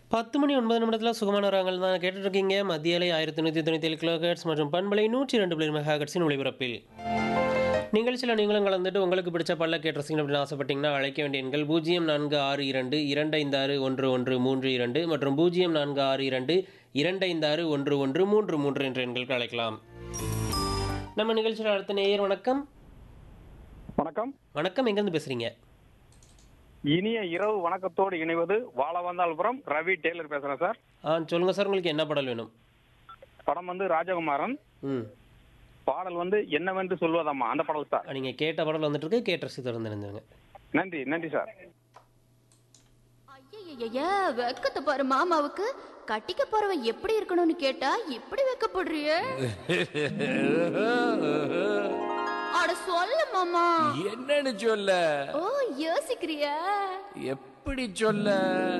10 மணி 9 நிமிடத்துல சுகமான ராகங்கள் தான் கேட்டுட்டு இருக்கீங்க. மத்திய அலை 1397 கிலோஹெர்ட்ஸ் மற்றும் பண்பலை 102 மெகாஹெர்ட்ஸின் ஒளிபரப்பில். நிகழ்ச்சியில் நீங்களும் கலந்துட்டு உங்களுக்கு பிடிச்ச பல்ல கேட்டிருந்தீங்க அப்படின்னு ஆசைப்பட்டீங்கன்னா அழைக்க வேண்டிய எண்கள் 0462 256 1132 மற்றும் 0462 256 1133 என்ற எண்களுக்கு அழைக்கலாம். நம்ம நிகழ்ச்சியில் அடுத்த நேயர் வணக்கம் வணக்கம் வணக்கம் எங்கேருந்து பேசுறீங்க இனிய இரவு வணக்கத்தோடு இணைவது வாழவந்தாள்புரம் ரவி டெய்லர் பேசுறேன் சார் ஆ சொல்லுங்க சார் உங்களுக்கு என்ன பாடல் வேணும் படம் வந்து ராஜகுமாரன் ம் பாடல் வந்து என்னவென்று சொல்வதம்மா அந்த பாடல் சார் நீங்க கேட்ட பாடல் வந்துட்டு இருக்கு கேட்ட ரசி தொடர்ந்து நினைஞ்சுங்க நன்றி நன்றி சார் ஐயய்யய்ய, வெக்கத்தை பாரு மாமாவுக்கு கட்டிக்க போறவன் எப்படி இருக்கணும்னு கேட்டா இப்படி வெக்கப்படுறிய அட சொல்ல மாமா என்னன்னு சொல்ல ஓ யோசிக்கிறியா எப்படி சொல்ல